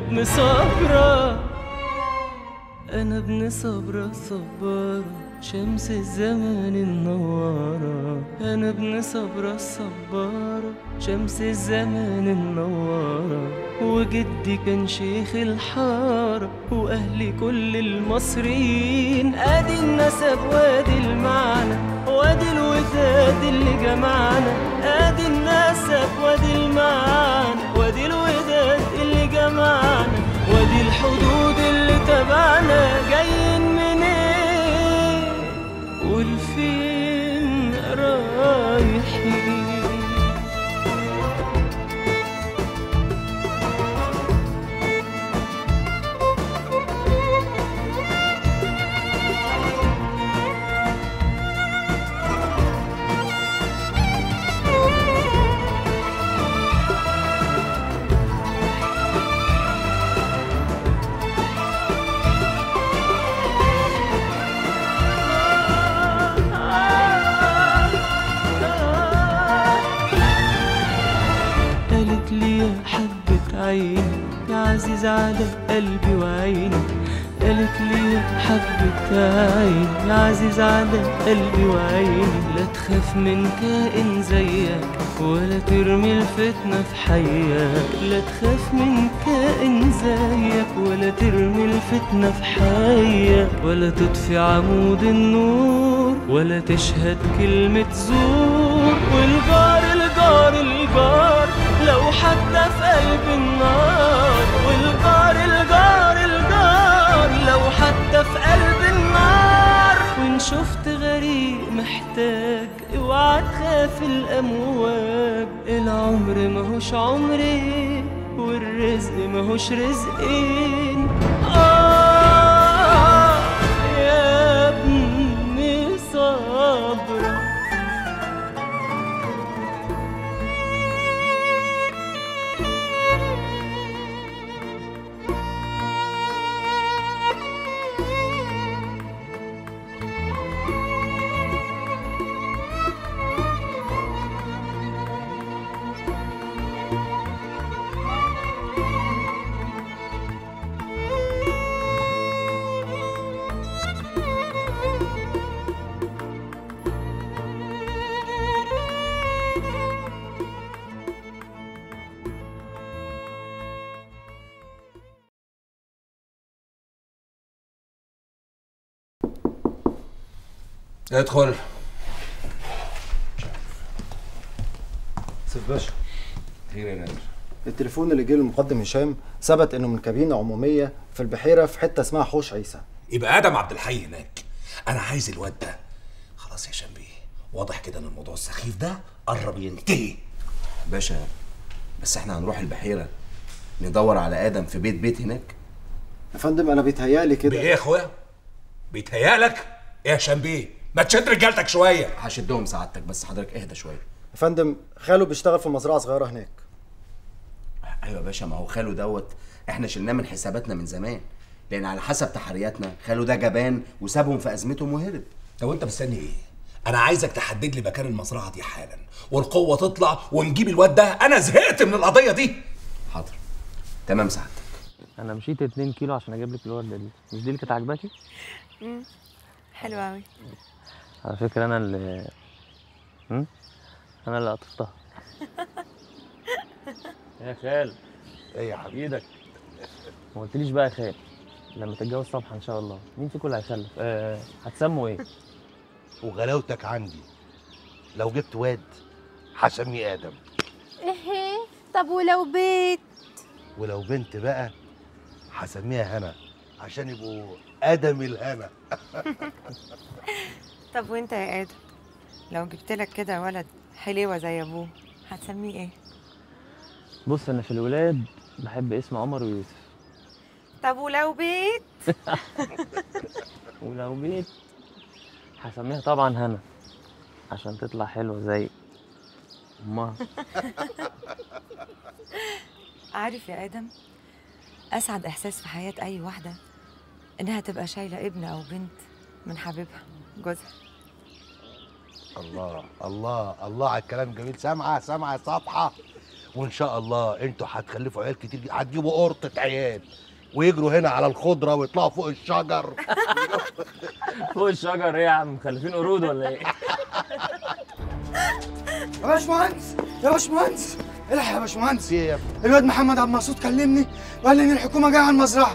ابن صبرة أنا ابن صبرة صبارة شمس الزمان النوارة أنا ابن صبرة الصبارة شمس الزمان النوارة وجدي كان شيخ الحارة وأهلي كل المصريين أدي النسب وادي المعنى وادي الوداد اللي جمعنا أدي النسب وادي المعنى وادي الوداد اللي جمعنا وادي الحدود اللي تبعنا جايين منين والفين رايحين قالت لي يا حبة عيني يا عزيز على قلبي وعيني قالت لي يا حبة عيني يا عزيز على قلبي وعيني لا تخاف من كائن زيك ولا ترمي الفتنة في حياك لا تخاف من كائن زيك ولا ترمي الفتنة في حياك ولا تطفي عمود النور ولا تشهد كلمة زور والجار الجار الجار لو حتى في قلب النار والجار الجار الجار لو حتى في قلب النار وان شفت غريق محتاج اوعى تخاف الامواج العمر ماهوش عمري والرزق ماهوش رزقين آه يا ابني صبرك ادخل سيف باشا خير يا نادر التليفون اللي جه للمقدم هشام ثبت انه من كابينه عموميه في البحيره في حته اسمها حوش عيسى يبقى ادم عبد الحي هناك انا عايز الواد ده خلاص يا شنبي واضح كده ان الموضوع السخيف ده قرب ينتهي باشا بس احنا هنروح البحيرة ندور على آدم في بيت بيت هناك يا فندم انا بيتهيألي كده بايه يا اخويا بيتهيألك يا شنبي ما تشد رجالتك شويه هشدهم سعادتك بس حضرتك اهدى شوية يا فندم خاله بيشتغل في مزرعه صغيره هناك ايوه يا باشا ما هو خاله دوت احنا شلناه من حساباتنا من زمان لان على حسب تحرياتنا خاله ده جبان وسابهم في ازمتهم وهرب طب انت مستني ايه انا عايزك تحدد لي مكان المزرعه دي حالا والقوه تطلع ونجيب الواد ده انا زهقت من القضيه دي حاضر تمام سعادتك انا مشيت 2 كيلو عشان اجيب لك الورده دي مش دي اللي كانت عاجباكي مم. حلو قوي على فكره انا اللي هم؟ انا اللي قطفتها يا خال ايه يا حبيبي ايدك ما قلتليش بقى يا خال لما تتجوز صبحة ان شاء الله مين فيكم اللي هيخلف أه هتسموا ايه وغلاوتك عندي لو جبت واد هسميه ادم ايه طب ولو بيت ولو بنت بقى هسميها هنا عشان يبقوا ادم الهنا طب وانت يا ادم لو جبت لك كده ولد حليوه زي ابوه هتسميه ايه بص انا في الولاد بحب اسم عمر ويوسف طب ولو بيت ولو بيت هسميها طبعا هنا عشان تطلع حلوه زي امها عارف يا ادم اسعد احساس في حياه اي واحده انها تبقى شايله ابن او بنت من حبيبها جوزها الله الله الله على الكلام جميل سامعه سامعه يا صبحه وان شاء الله انتوا هتخلفوا عيال كتير هتجيبوا قرطه عيال ويجروا هنا على الخضره ويطلعوا فوق الشجر فوق الشجر ايه يا عم مخلفين قرود ولا ايه يا باشمهندس يا باشمهندس الحق يا باشمهندس في ايه يا ابني؟ الواد محمد عبد المقصود كلمني وقال لي ان الحكومه جايه على المزرعه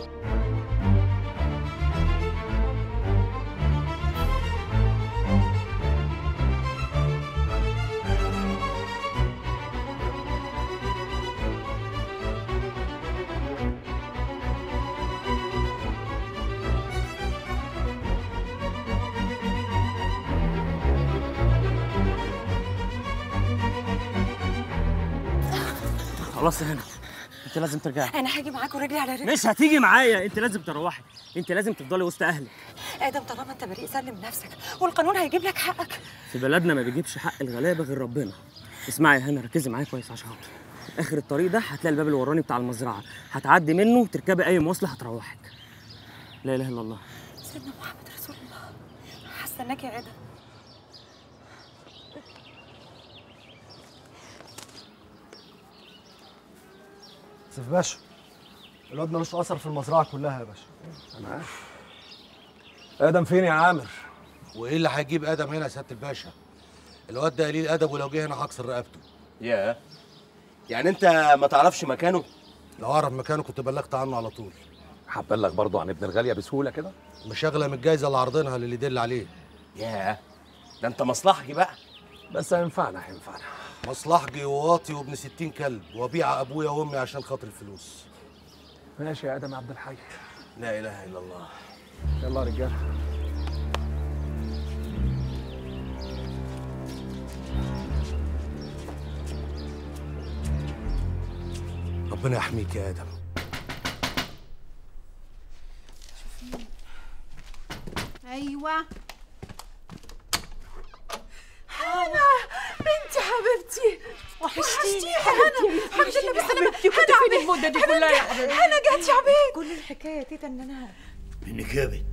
خلاص يا هنا انت لازم ترجعي انا هاجي معاك ورجلي على رجلي مش هتيجي معايا انت لازم تروحي انت لازم تفضلي وسط اهلك ادم طالما انت بريء سلم نفسك والقانون هيجيب لك حقك في بلدنا ما بيجيبش حق الغلابه غير ربنا اسمعي يا هنا ركزي معايا كويس عشان خاطري اخر الطريق ده هتلاقي الباب الوراني بتاع المزرعه هتعدي منه تركبي اي مواصله هتروحك لا اله الا الله سيدنا محمد رسول الله هستناك يا ادم سيف باشا الواد ملوش اثر في المزرعه كلها يا باشا انا عارف ادم فين يا عامر وايه اللي هيجيب ادم هنا يا سياده الباشا الواد ده قليل ادب ولو جه هنا هكسر رقبته ياه يعني انت ما تعرفش مكانه لو اعرف مكانه كنت بلغت عنه على طول هبلغ برضه عن ابن الغاليه بسهوله كده مش اغلى من الجايزه اللي عارضينها للي يدل عليه ياه ده انت مصلحجي بقى بس هينفعنا هينفعنا مصلحجي وواطي وابن ستين كلب وابيع ابويا وامي عشان خاطر الفلوس ماشي يا ادم يا عبد الحي لا اله الا الله يلا يا رجاله ربنا يحميك يا ادم ايوه بنتي حبيبتي وحشتيني يا هنا الحمد لله بالسلامة كنت فين المدة دي كلها يا حبيبتي هنا جت يا عبيد كل الحكايه يا تيتا ان انا منك يا بنت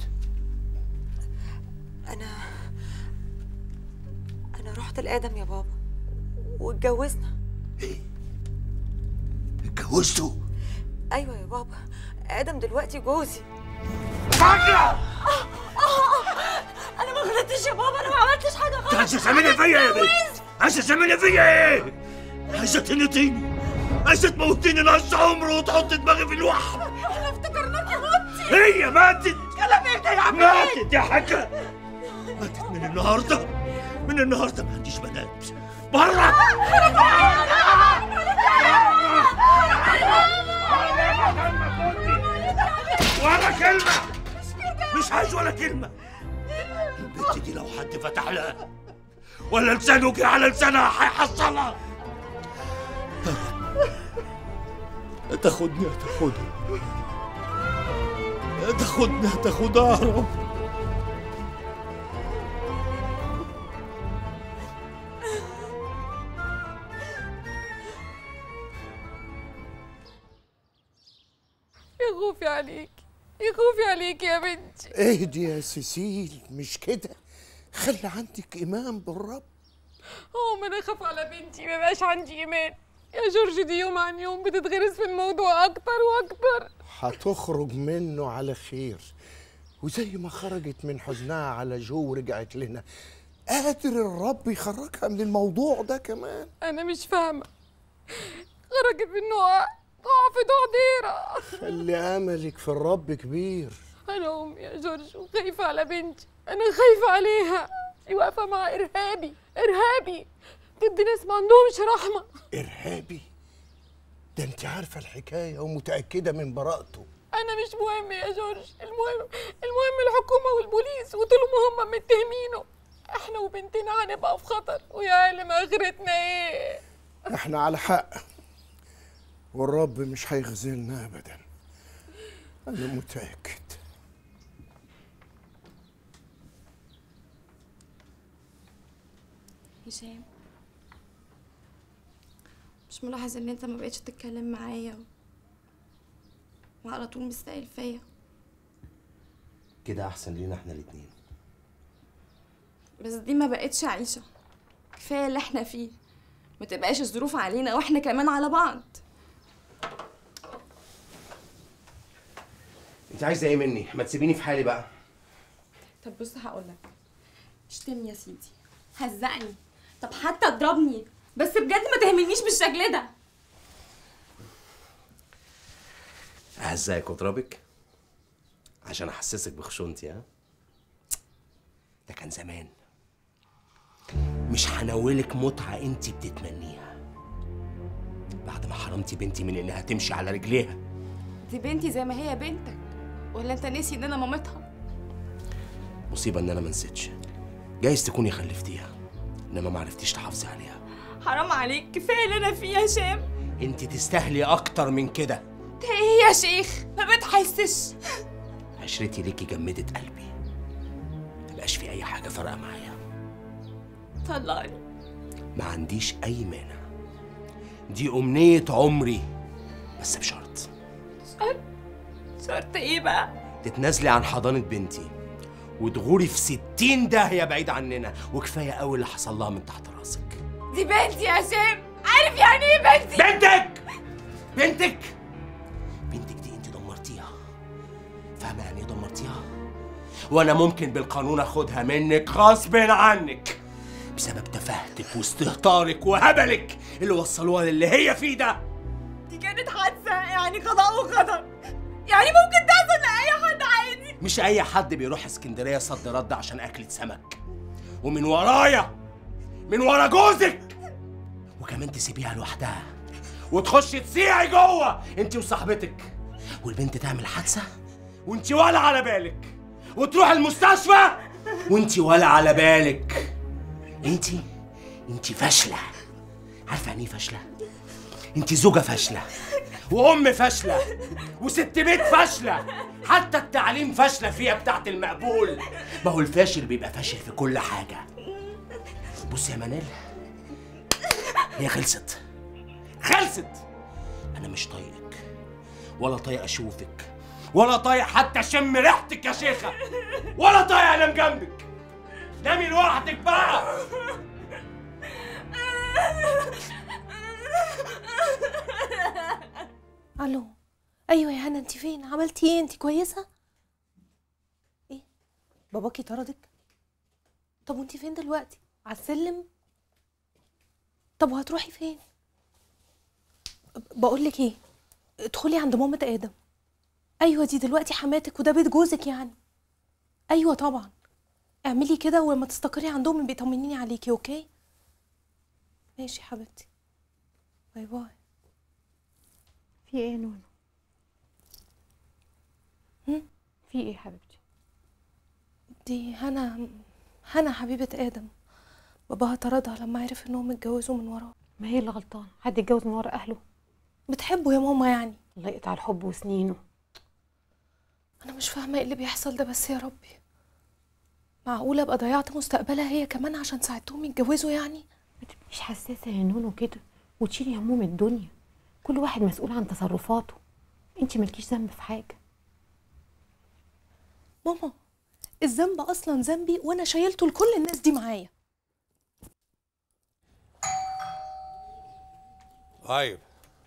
انا انا رحت لادم يا بابا واتجوزنا اتجوزتوا ايوه يا بابا ادم دلوقتي جوزي انا ما غلطتش يا بابا انا ما عملتش حاجه غلط عايزة تعملي فيا يا بنت عايزة تعملي فيا ايه عايزة تنطيني عايزة تموتيني نص عمره وتحط دماغي في الوحم احنا افتكرناكي متي هي ماتت كلام ايه ده يا عبيد ماتت يا حاجة ماتت من النهاردة من النهاردة ما عنديش بنات بره ولا كلمة مش عايز ولا كلمة البنت دي لو حد فتح لها ولا لسانه جه على لسانها هيحصلها تاخدني تاخدها تاخدني تاخدها يا رب يا خوفي عليك يا خوفي عليك يا بنتي اهدي يا سيسيل مش كده خلي عندك ايمان بالرب هو ما انا اخاف على بنتي ما بقاش عندي ايمان يا جورج دي يوم عن يوم بتتغرس في الموضوع اكتر واكتر هتخرج منه على خير وزي ما خرجت من حزنها على جو ورجعت لنا قادر الرب يخرجها من الموضوع ده كمان انا مش فاهمه خرجت من نوع تقع في تحضيره خلي املك في الرب كبير انا امي يا جورج وخايفه على بنتي انا خايفه عليها دي واقفه مع ارهابي ارهابي ضد ناس ما عندهمش رحمه ارهابي ده انت عارفه الحكايه ومتاكده من براءته انا مش مهم يا جورج المهم المهم الحكومه والبوليس وطول ما هم متهمينه احنا وبنتنا هنبقى في خطر ويا عالم اخرتنا ايه احنا على حق والرب مش هيخذلنا ابدا انا متاكد هشام مش ملاحظ ان انت ما بقتش تتكلم معايا و... وعلى طول مستقل فيا كده احسن لينا احنا الاتنين بس دي ما بقتش عيشة كفاية اللي احنا فيه متبقاش الظروف علينا واحنا كمان على بعض انت عايزه ايه مني ما تسيبيني في حالي بقى طب بص هقولك اشتمني يا سيدي هزقني طب حتى اضربني بس بجد ما تهملنيش بالشكل ده اهزقك واضربك عشان احسسك بخشونتي ها ده كان زمان مش هنولك متعه انت بتتمنيها بعد ما حرمتي بنتي من انها تمشي على رجليها دي بنتي زي ما هي بنتك ولا انت ناسي ان انا مامتها مصيبه ان انا ما نسيتش جايز تكوني خلفتيها انما ما عرفتيش تحافظي عليها حرام عليك كفايه اللي انا فيه يا هشام انت تستاهلي اكتر من كده ده ايه يا شيخ ما بتحسش عشرتي ليكي جمدت قلبي مبقاش في اي حاجه فارقه معايا طلقني ما عنديش اي مانع دي امنيه عمري بس بشرط شرط شرط ايه بقى تتنازلي عن حضانه بنتي وتغوري في ستين داهيه بعيد عننا وكفايه قوي اللي حصل لها من تحت راسك دي بنتي يا هشام عارف يعني ايه بنتي بنتك بنتك بنتك دي انت دمرتيها فاهمه يعني ايه دمرتيها وانا ممكن بالقانون اخدها منك غصب عنك بسبب تفاهتك واستهتارك وهبلك اللي وصلوها للي هي فيه ده دي كانت حادثه يعني قضاء وقدر يعني ممكن تحصل لاي حد عادي مش اي حد بيروح اسكندريه صد رد عشان اكله سمك ومن ورايا من ورا جوزك وكمان تسيبيها لوحدها وتخشي تسيعي جوه انت وصاحبتك والبنت تعمل حادثه وانت ولا على بالك وتروح المستشفى وانت ولا على بالك انت انت فاشله عارفه يعني ايه فاشله انت زوجه فاشله وام فاشله وست بيت فاشله حتى التعليم فاشله فيها بتاعت المقبول ما هو الفاشل بيبقى فاشل في كل حاجه بص يا منال هي خلصت خلصت انا مش طايقك ولا طايق اشوفك ولا طايق حتى اشم ريحتك يا شيخه ولا طايق انام جنبك نامي لوحدك بقى الو ايوه يا هنا انت فين عملتي ايه انت كويسه ايه باباكي طردك طب وانت فين دلوقتي على السلم طب وهتروحي فين بقول لك ايه ادخلي عند مامة ادم ايوه دي دلوقتي حماتك وده بيت جوزك يعني ايوه طبعا اعملي كده ولما تستقري عندهم بيطمنيني عليكي اوكي ماشي يا حبيبتي باي باي في ايه يا نونو هم؟ في ايه حبيبتي دي هنا هنا حبيبة آدم باباها طردها لما عرف انهم اتجوزوا من وراه ما هي اللي غلطانه حد يتجوز من ورا اهله بتحبه يا ماما يعني الله يقطع الحب وسنينه انا مش فاهمه ايه اللي بيحصل ده بس يا ربي معقوله ابقى ضيعت مستقبلها هي كمان عشان ساعدتهم يتجوزوا يعني ما تبقيش حساسه يا نونو كده وتشيلي هموم الدنيا كل واحد مسؤول عن تصرفاته انت مالكيش ذنب في حاجه ماما الذنب اصلا ذنبي وانا شايلته لكل الناس دي معايا طيب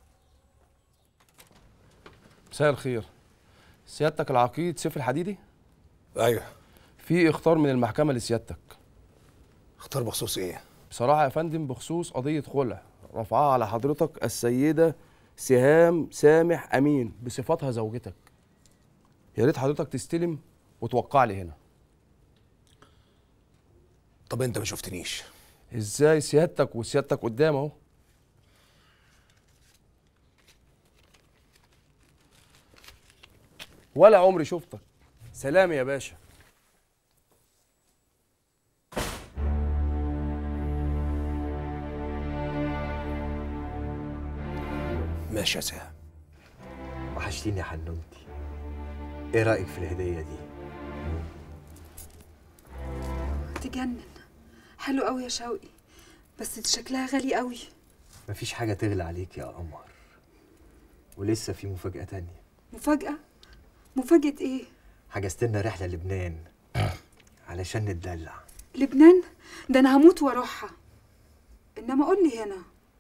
مساء الخير سيادتك العقيد سيف الحديدي ايوه في اختار من المحكمه لسيادتك اختار بخصوص ايه بصراحه يا فندم بخصوص قضيه خلع رفعها على حضرتك السيده سهام سامح امين بصفتها زوجتك يا ريت حضرتك تستلم وتوقع لي هنا طب انت ما شفتنيش ازاي سيادتك وسيادتك قدام اهو ولا عمري شفتك سلام يا باشا ماشي يا سهام وحشتيني يا حنوتي ايه رايك في الهديه دي تجنن حلو قوي يا شوقي بس دي شكلها غالي قوي مفيش حاجه تغلى عليك يا قمر ولسه في مفاجاه تانية مفاجأة مفاجأة ايه حجزت لنا رحله لبنان علشان نتدلع لبنان ده انا هموت واروحها انما قول لي هنا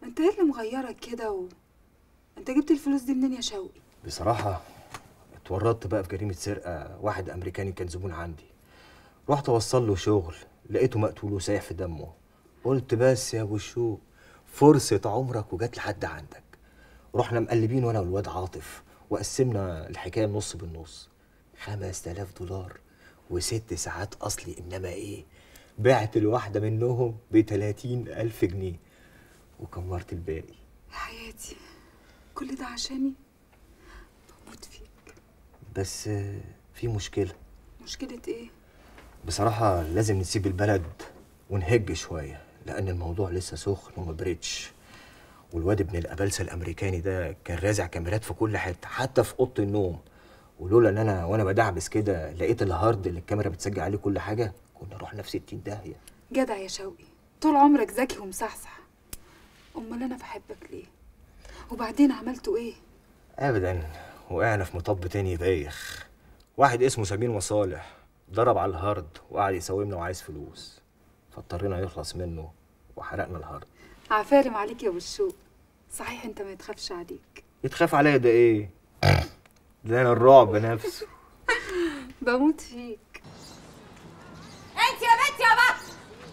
انت ايه اللي مغيرك كده و... انت جبت الفلوس دي منين يا شوقي بصراحة اتورطت بقى في جريمة سرقة واحد أمريكاني كان زبون عندي رحت أوصل له شغل لقيته مقتول وسايح في دمه قلت بس يا أبو الشوق فرصة عمرك وجات لحد عندك رحنا مقلبين وأنا والواد عاطف وقسمنا الحكاية نص بالنص خمس تلاف دولار وست ساعات أصلي إنما إيه بعت الواحدة منهم بتلاتين ألف جنيه وكمرت الباقي يا حياتي كل ده عشاني بموت فيك بس آه، في مشكلة مشكلة ايه بصراحة لازم نسيب البلد ونهج شوية لأن الموضوع لسه سخن وما بردش والواد ابن الأبلسة الأمريكاني ده كان رازع كاميرات في كل حتة حتى في أوضة النوم ولولا إن أنا وأنا بدعبس كده لقيت الهارد اللي الكاميرا بتسجل عليه كل حاجة كنا رحنا في 60 داهية جدع يا شوقي طول عمرك ذكي ومصحصح امال انا بحبك ليه وبعدين عملتوا ايه أبدا وقعنا في مطب تاني بايخ واحد اسمه سمير مصالح ضرب على الهارد وقعد يساومنا وعايز فلوس فاضطرينا نخلص منه وحرقنا الهارد عفارم عليك يا ابو الشوق صحيح انت ما يتخافش عليك يتخاف عليا ده ايه ده انا الرعب نفسه بموت فيك انت يا بنت يا بط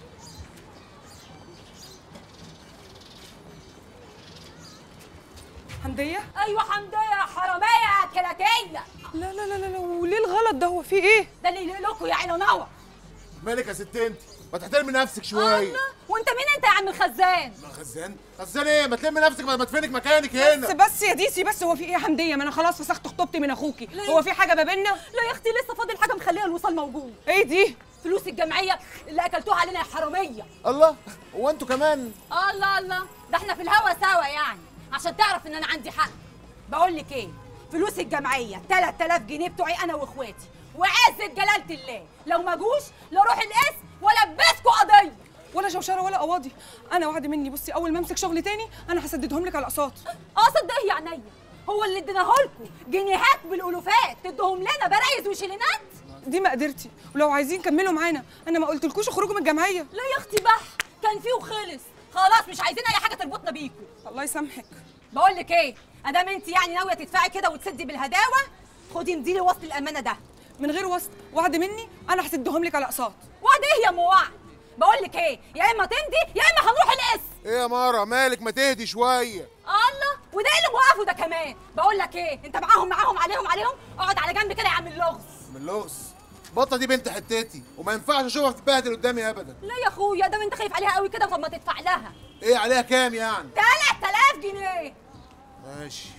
حمدية؟ ايوه حمديه يا حراميه يا كلاكيه لا لا لا لا وليه الغلط ده هو في ايه؟ ده اللي يليق لكم يا عين ونور مالك يا ست انت ما تحترمي نفسك شويه الله وانت مين انت يا عم الخزان خزان خزان ايه ما تلمي نفسك ما تفينك مكانك هنا بس بس يا ديسي بس هو في ايه يا حمدية ما انا خلاص فسخت خطوبتي من اخوكي هو في حاجة ما بينا؟ لا يا اختي لسه فاضل حاجه مخليه الوصال موجود ايه دي؟ فلوس الجمعيه اللي اكلتوها علينا يا حراميه الله هو انتوا كمان الله الله ده احنا في الهوا سوا يعني عشان تعرف ان انا عندي حق بقول لك ايه فلوس الجمعيه 3000 جنيه بتوعي انا واخواتي وعزة جلالة الله لو ما جوش لا اروح القسم ولا البسكوا قضيه ولا شوشره ولا قواضي انا وعد مني بصي اول ما امسك شغل تاني انا هسددهم لك على اقساط اقسط ده يا عينيا هو اللي اديناه لكم جنيهات بالالوفات تدوهم لنا برايز وشيلينات دي مقدرتي ولو عايزين كملوا معانا انا ما قلتلكوش اخرجوا من الجمعيه لا يا اختي بح كان فيه وخلص خلاص مش عايزين اي حاجه تربطنا بيكم الله يسامحك بقول لك ايه ادام انت يعني ناويه تدفعي كده وتسدي بالهداوه خدي مديلي وصل الامانه ده من غير وصل وعد مني انا هسدهم لك على اقساط وعد ايه يا ام وعد بقول لك ايه يا اما تمضي يا اما هنروح القسم ايه يا مارا مالك ما تهدي شويه الله وده إيه اللي موقفه ده كمان بقول لك ايه انت معاهم معاهم عليهم عليهم اقعد على جنب كده يا عم اللغز من لغز بطه دي بنت حتتي وما ينفعش اشوفها تتبهدل قدامي ابدا لا يا اخويا ده انت خايف عليها قوي كده طب ما تدفع لها ايه عليها كام يعني 3000 جنيه ماشي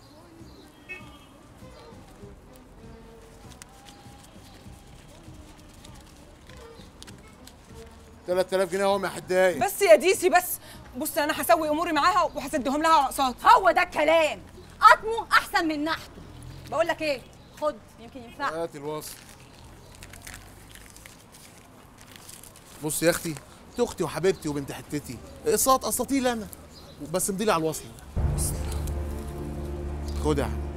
تلات آلاف جنيه اهم يا حدايه بس يا ديسي بس بص انا هسوي اموري معاها وهسدهم لها على اقساط هو ده الكلام قطمه احسن من نحته بقول لك ايه خد يمكن ينفع هات الوصل بص يا اختي انت اختي وحبيبتي وبنت حتتي اقساط قسطيل انا بس مديلي على الوصل خد يا عم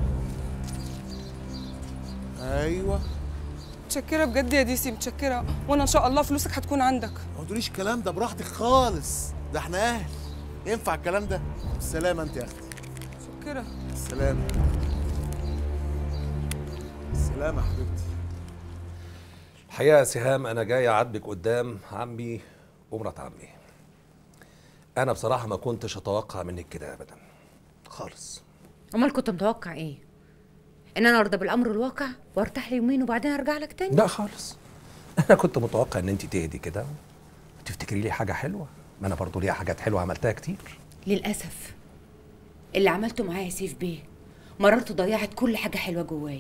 ايوه متشكره بجد يا ديسي متشكره وانا ان شاء الله فلوسك هتكون عندك ما تقوليش الكلام ده براحتك خالص ده احنا اهل ينفع الكلام ده السلامه انت يا اختي متشكره السلامه السلامه يا حبيبتي الحقيقه يا سهام انا جاي اعاتبك قدام عمي ومرات عمي انا بصراحه ما كنتش اتوقع منك كده ابدا خالص امال كنت متوقع ايه ان انا ارضى بالامر الواقع وارتاح لي يومين وبعدين ارجع لك تاني لا خالص انا كنت متوقع ان انت تهدي كده وتفتكري لي حاجه حلوه ما انا برضو ليها حاجات حلوه عملتها كتير للاسف اللي عملته معايا يا سيف بيه مررت ضيعت كل حاجه حلوه جوايا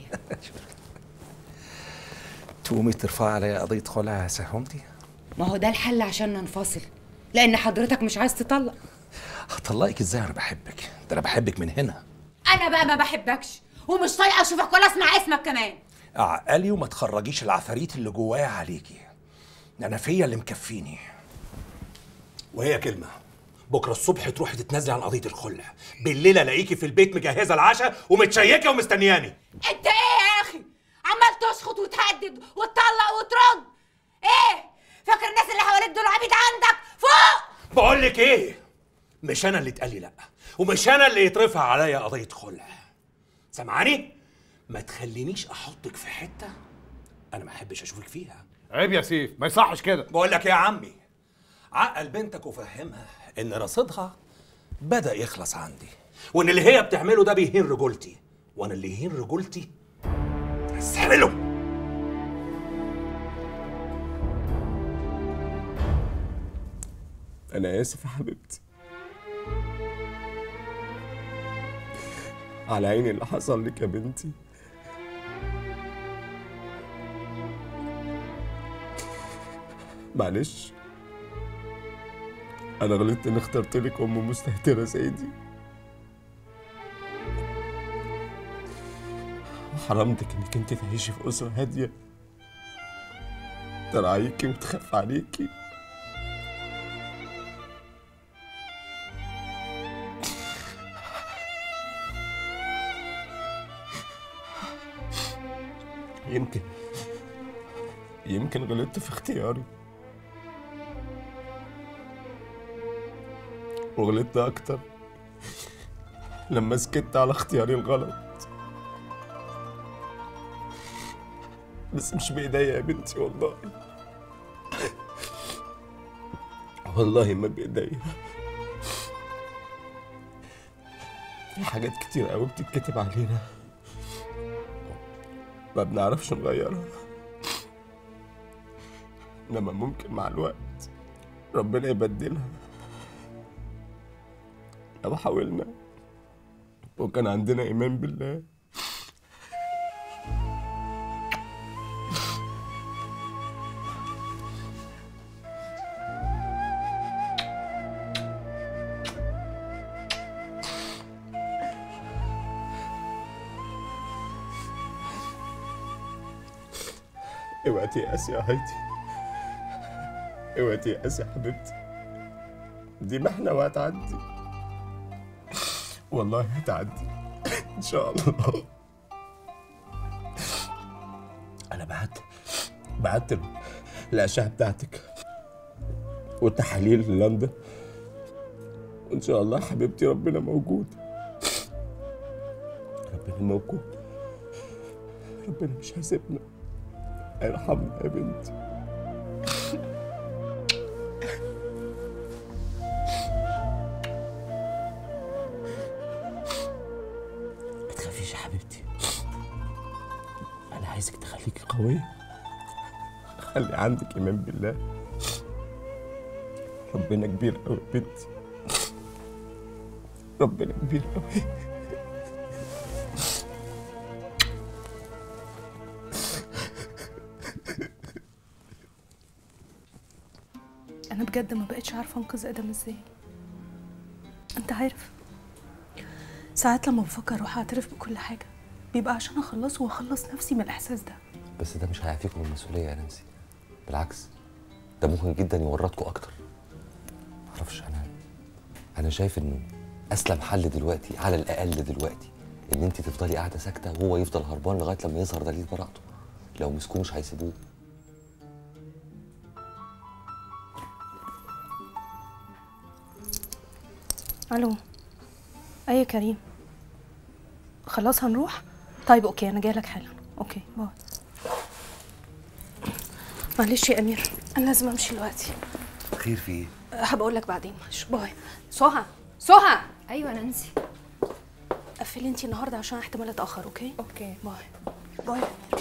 تقومي ترفعي عليا قضيه خلع يا سهومتي ما هو ده الحل عشان ننفصل لان حضرتك مش عايز تطلق هطلقك ازاي انا بحبك ده انا بحبك من هنا انا بقى ما بحبكش ومش طايقه اشوفك ولا اسمع اسمك كمان اعقلي وما تخرجيش العفاريت اللي جوايا عليكي ده انا فيا اللي مكفيني وهي كلمه بكره الصبح تروحي تتنازلي عن قضيه الخلع بالليل الاقيكي في البيت مجهزه العشاء ومتشيكه ومستنياني انت ايه يا اخي عمال تشخط وتهدد وتطلق وترد ايه فاكر الناس اللي حواليك دول عبيد عندك فوق بقول لك ايه مش انا اللي اتقال لي لا ومش انا اللي يترفع عليا قضيه خلع سامعاني ما تخلينيش احطك في حته انا ما احبش اشوفك فيها عيب يا سيف ما يصحش كده بقول لك يا عمي عقل بنتك وفهمها ان رصيدها بدا يخلص عندي وان اللي هي بتعمله ده بيهين رجولتي وانا اللي يهين رجولتي استحمله أنا آسف يا حبيبتي على عيني اللي حصل لك يا بنتي معلش أنا غلطت إني اخترت لك أم مستهترة زي دي وحرمتك إنك أنت تعيشي في أسرة هادية تراعيكي وتخاف عليكي يمكن يمكن غلطت في اختياري وغلطت أكتر لما سكت على اختياري الغلط بس مش بإيديا يا بنتي والله والله ما بإيديا في حاجات كتير قوي بتتكتب علينا ما بنعرفش نغيرها انما ممكن مع الوقت ربنا يبدلها لو حاولنا وكان عندنا ايمان بالله اوعي تيأسي يا هايدي اوعي تيأسي يا حبيبتي دي محنة وهتعدي والله هتعدي ان شاء الله انا بعت بعت ال- الاشعه بتاعتك والتحاليل لندن وان شاء الله حبيبتي ربنا موجود ربنا موجود ربنا مش هيسيبنا ارحمنا يا بنتي ما تخافيش يا حبيبتي انا عايزك تخليكي قويه خلي عندك ايمان بالله ربنا كبير قوي يا بنتي ربنا كبير قوي انا بجد ما بقتش عارفه انقذ ادم ازاي انت عارف ساعات لما بفكر اروح اعترف بكل حاجه بيبقى عشان اخلصه واخلص نفسي من الاحساس ده بس ده مش هيعفيكم من المسؤوليه يا نانسي بالعكس ده ممكن جدا يورطكم اكتر معرفش انا انا شايف انه اسلم حل دلوقتي على الاقل دلوقتي ان انت تفضلي قاعده ساكته وهو يفضل هربان لغايه لما يظهر دليل براءته لو مسكوه مش هيسيبوه الو اي كريم خلاص هنروح طيب اوكي انا جايه لك حالا اوكي باي معلش يا امير انا لازم امشي دلوقتي خير في ايه هبقول لك بعدين معلش باي سهى سهى ايوه نانسي قفلي انتي النهارده عشان احتمال اتاخر اوكي اوكي باي باي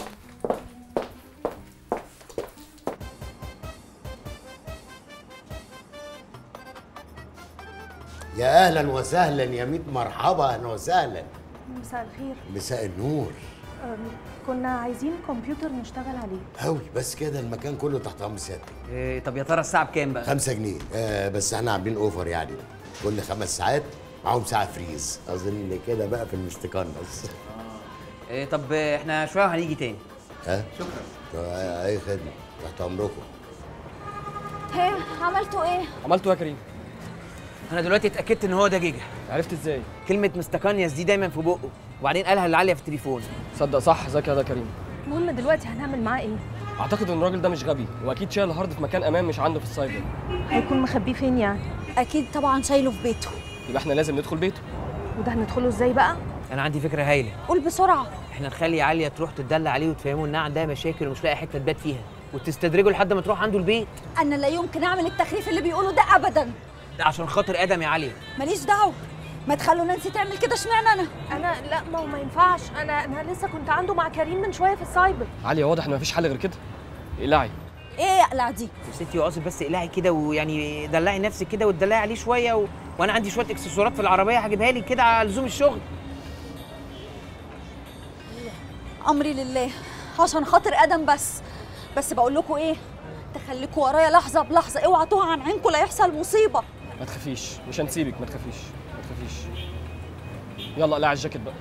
يا اهلا وسهلا يا ميت مرحبا اهلا وسهلا مساء الخير مساء النور أم، كنا عايزين كمبيوتر نشتغل عليه هوي بس كده المكان كله تحت امر سيادتك إيه طب يا ترى الساعة بكام بقى؟ خمسة جنيه آه بس احنا عاملين اوفر يعني كل خمس ساعات معاهم ساعة فريز اظن كده بقى في المستقنص إيه طب احنا شوية وهنيجي تاني ها شكرا اي خدمة تحت امركم هي عملتوا ايه؟ عملته يا كريم انا دلوقتي اتاكدت ان هو ده جيجا عرفت ازاي كلمه مستكانياس دي دايما في بقه وبعدين قالها لعاليه في التليفون صدق صح ذكي ده كريم المهم دلوقتي هنعمل معاه ايه اعتقد ان الراجل ده مش غبي واكيد شايل الهارد في مكان امان مش عنده في السايبر هيكون مخبيه فين يعني اكيد طبعا شايله في بيته يبقى احنا لازم ندخل بيته وده هندخله ازاي بقى انا عندي فكره هايله قول بسرعه احنا نخلي عاليه تروح تدلع عليه وتفهمه انها عندها مشاكل ومش لاقي حته تبات فيها وتستدرجه لحد ما تروح عنده البيت انا لا يمكن اعمل التخريف اللي بيقولوا ده ابدا ده عشان خاطر ادم يا عاليه ماليش دعوه ما تخلوا نانسي تعمل كده اشمعنى انا انا لا ما هو ما ينفعش انا انا لسه كنت عنده مع كريم من شويه في السايبر عاليه واضح ان مفيش حل غير كده اقلعي ايه يا قلع دي يا ستي واقصد بس اقلعي كده ويعني دلعي نفسك كده وتدلعي عليه شويه و... وانا عندي شويه اكسسوارات في العربيه هجيبها لك كده على لزوم الشغل امري لله عشان خاطر ادم بس بس بقول لكم ايه تخليكوا ورايا لحظه بلحظه اوعى تقع عن عينكم لا يحصل مصيبه ما تخافيش مش هنسيبك ما تخافيش ما تخافيش يلا اقلعي الجاكيت بقى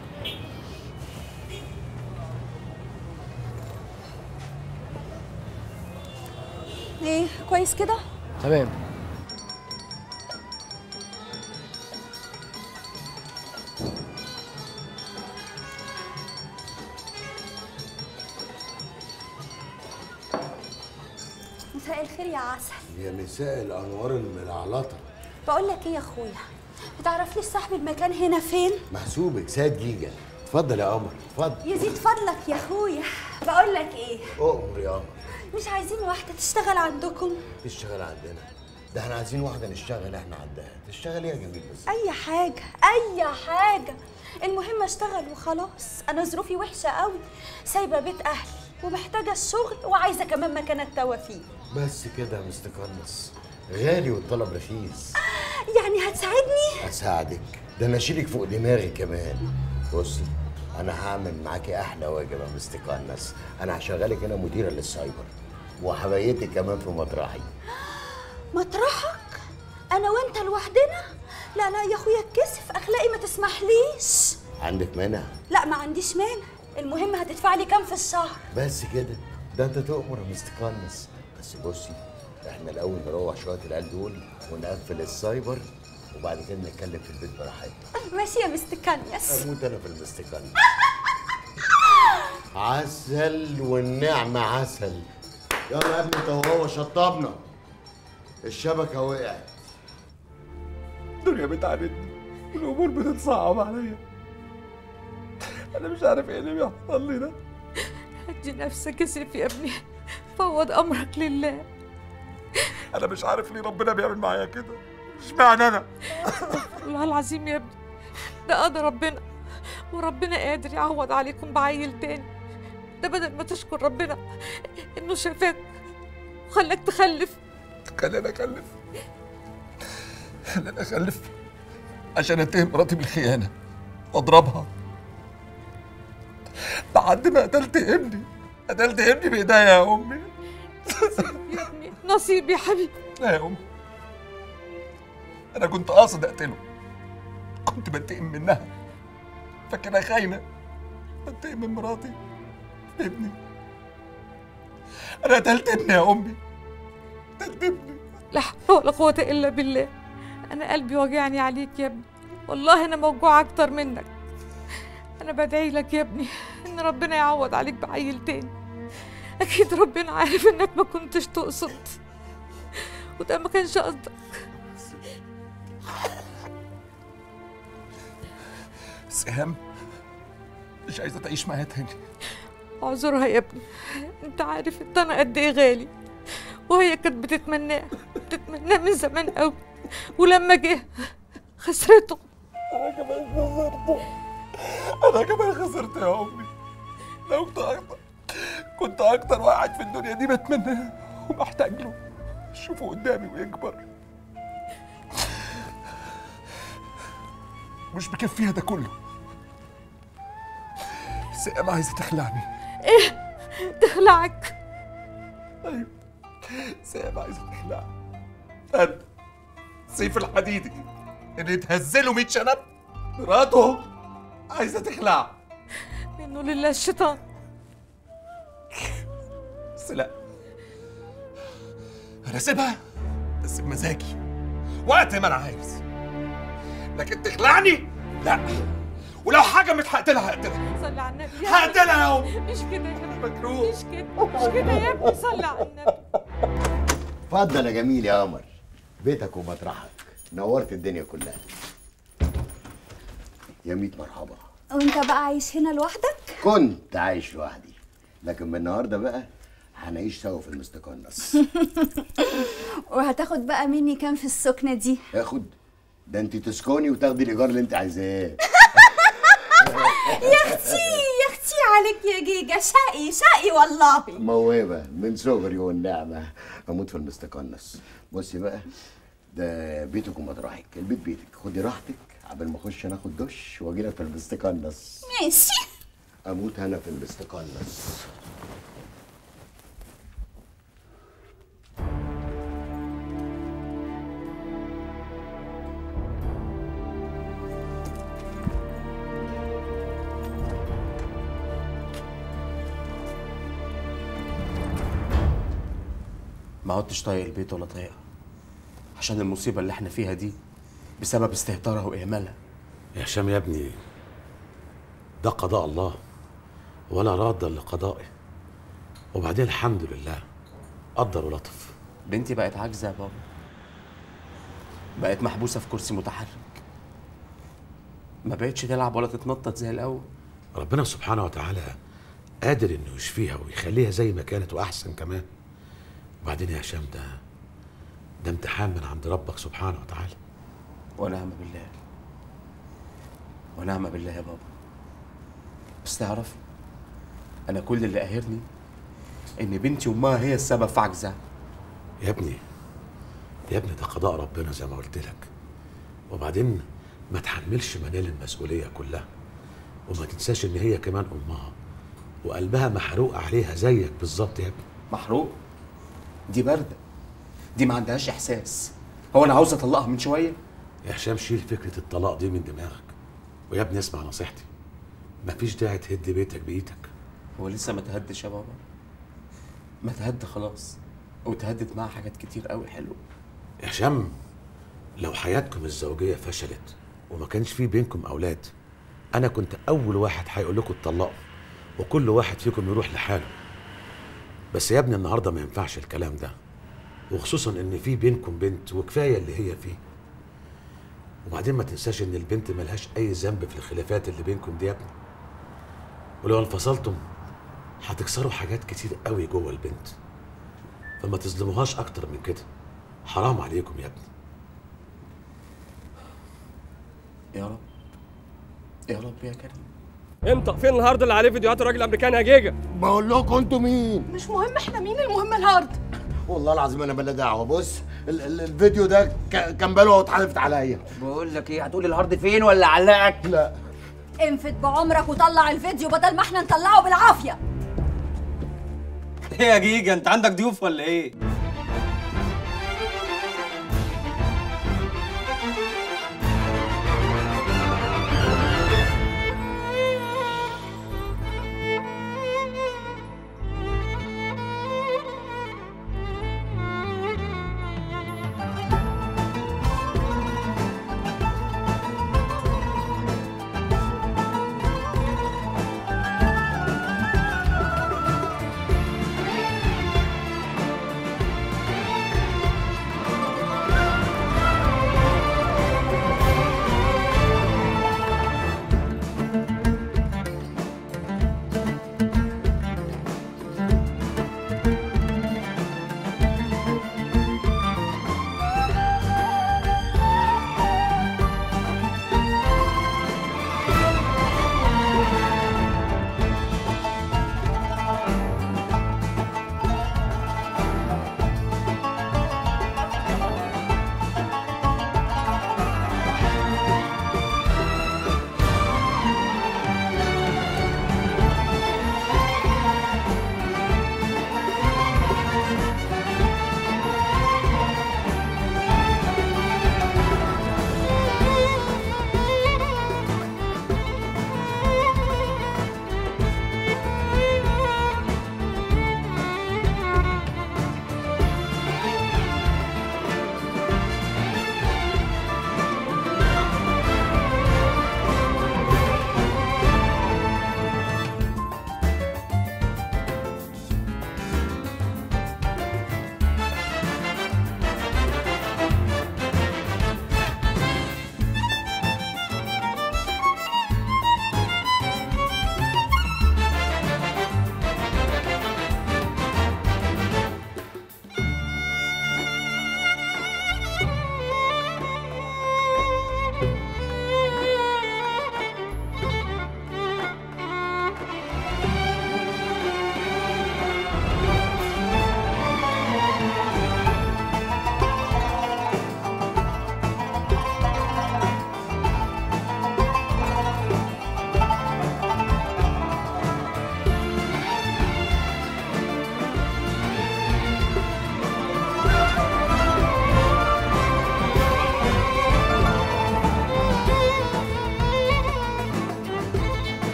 ايه كويس كده تمام مساء الخير يا عسل يا مساء الانوار الملعلطه بقول لك ايه يا اخويا بتعرف لي صاحب المكان هنا فين محسوبك سيد جيجا اتفضل يا قمر اتفضل يزيد فضلك يا اخويا بقول لك ايه اؤمر يا قمر مش عايزين واحده تشتغل عندكم تشتغل عندنا ده احنا عايزين واحده نشتغل احنا عندها تشتغل ايه يا جميل بس اي حاجه اي حاجه المهم اشتغل وخلاص انا ظروفي وحشه قوي سايبه بيت اهلي ومحتاجه الشغل وعايزه كمان مكان اتوى فيه بس كده يا مستر كارلس غالي والطلب رخيص يعني هتساعدني اساعدك ده انا اشيلك فوق دماغي كمان بصي انا هعمل معاكي احلى واجب يا مستر كارلس انا هشغلك هنا مديره للسايبر وهبيتك كمان في مطرحي مطرحك انا وانت لوحدنا لا لا يا اخويا اتكسف اخلاقي ما تسمحليش عندك مانع لا ما عنديش مانع المهم هتدفع لي كام في الشهر بس كده ده انت تؤمر يا مستر كارلس بس بصي احنا الاول نروح شويه العيال دول ونقفل السايبر وبعد كده نتكلم في البيت براحتنا ماشي يا مستر كانياس اموت انا في المستكان عسل والنعمة عسل يلا يا ابني انت وهو شطبنا الشبكة وقعت الدنيا بتعاندني والامور بتتصعب عليا انا مش عارف ايه اللي بيحصل لي ده هدي نفسك يا سيف يا ابني فوض امرك لله انا مش عارف ليه ربنا بيعمل معايا كده اشمعنى انا والله العظيم يا ابني ده قدر ربنا وربنا قادر يعوض عليكم بعيل تاني ده بدل ما تشكر ربنا انه شافاك وخلاك تخلف خليني اخلف خليني اخلف عشان اتهم مراتي بالخيانه واضربها لحد ما قتلت ابني قتلت ابني بايديا يا امي يا ابني نصيب يا حبيبي لا يا امي انا كنت قاصد اقتله كنت بنتقم منها فاكرها خاينه بنتقم من مراتي ابني انا قتلت ابني يا امي قتلت ابني لا حول ولا قوة إلا بالله أنا قلبي وجعني عليك يا ابني والله أنا موجوعة أكتر منك أنا بدعي لك يا ابني إن ربنا يعوض عليك بعيل تاني أكيد ربنا عارف إنك ما كنتش تقصد وده ما كانش قصدك سهام مش عايزه تعيش معايا تاني اعذرها يا ابني انت عارف انت انا قد ايه غالي وهي كانت بتتمناه بتتمناه من زمان قوي ولما جه خسرته انا كمان خسرته انا كمان خسرت يا امي لو كنت اكتر كنت اكتر واحد في الدنيا دي بتمناه وبحتاج له اشوفه قدامي ويكبر مش مكفيها ده كله سام عايزه تخلعني ايه تخلعك ايوه سام عايزه تخلعني انا سيف الحديدي اللي اتهزله 100 شنب مراته عايزه تخلع منه لله الشيطان بس لا انا اسيبها بس بمزاجي وقت ما انا عايز لكن تخلعني لا ولو حاجه هقتلها هقتلها صلي على النبي هقتلها يا أمي. مش كده يا ابني مكروه مش كده مش كده يا ابني صلي على النبي اتفضل يا جميل يا قمر بيتك ومطرحك نورت الدنيا كلها يا ميت مرحبا وانت بقى عايش هنا لوحدك كنت عايش لوحدي لكن من النهارده بقى هنعيش سوا في المستقنص وهتاخد بقى مني كام في السكنه دي اخد ده انت تسكني وتاخدي الايجار اللي انت عايزاه يا اختي يا اختي عليك يا جيجا شقي شقي والله موهبه من صغري والنعمه اموت في المستقنص بصي بقى ده بيتك ومطرحك البيت بيتك خدي راحتك قبل ما اخش ناخد دش واجي لك في المستقنص ماشي اموت انا في المستقنص ما عدتش طايق البيت ولا طايقها عشان المصيبة اللي احنا فيها دي بسبب استهتارها وإهمالها يا هشام يا ابني ده قضاء الله ولا راد لقضائه وبعدين الحمد لله قدر ولطف بنتي بقت عاجزة يا بابا بقت محبوسة في كرسي متحرك ما بقتش تلعب ولا تتنطط زي الأول ربنا سبحانه وتعالى قادر انه يشفيها ويخليها زي ما كانت واحسن كمان وبعدين يا هشام ده ده امتحان من عند ربك سبحانه وتعالى ونعم بالله ونعم بالله يا بابا بس تعرف أنا كل اللي قاهرني إن بنتي وأمها هي السبب في عجزها يا ابني يا ابني ده قضاء ربنا زي ما قلت لك وبعدين ما تحملش منال المسؤولية كلها وما تنساش ان هي كمان امها وقلبها محروق عليها زيك بالظبط يا ابني محروق دي باردة دي ما عندهاش إحساس هو أنا عاوز أطلقها من شوية يا هشام شيل فكرة الطلاق دي من دماغك ويا ابني اسمع نصيحتي مفيش داعي تهد بيتك بإيدك هو لسه ما تهدش يا بابا ما تهد خلاص وتهدت معاها حاجات كتير قوي حلوة يا هشام لو حياتكم الزوجية فشلت وما كانش في بينكم أولاد أنا كنت أول واحد هيقول لكم اتطلقوا وكل واحد فيكم يروح لحاله بس يا ابني النهارده ما ينفعش الكلام ده وخصوصا ان في بينكم بنت وكفايه اللي هي فيه وبعدين ما تنساش ان البنت ملهاش اي ذنب في الخلافات اللي بينكم دي يا ابني ولو انفصلتم هتكسروا حاجات كتير قوي جوه البنت فما تظلموهاش اكتر من كده حرام عليكم يا ابني يا رب يا رب يا كريم امتى فين الهارد اللي عليه فيديوهات الراجل الامريكاني يا جيجا بقول لكم انتوا مين مش مهم احنا مين المهم الهارد والله العظيم انا بلا دعوه بص ال ال الفيديو ده ك- كان باله واتحذفت عليا بقول لك ايه هتقولي الهارد فين ولا علقك لا انفد بعمرك وطلع الفيديو بدل ما احنا نطلعه بالعافيه ايه يا جيجا انت عندك ضيوف ولا ايه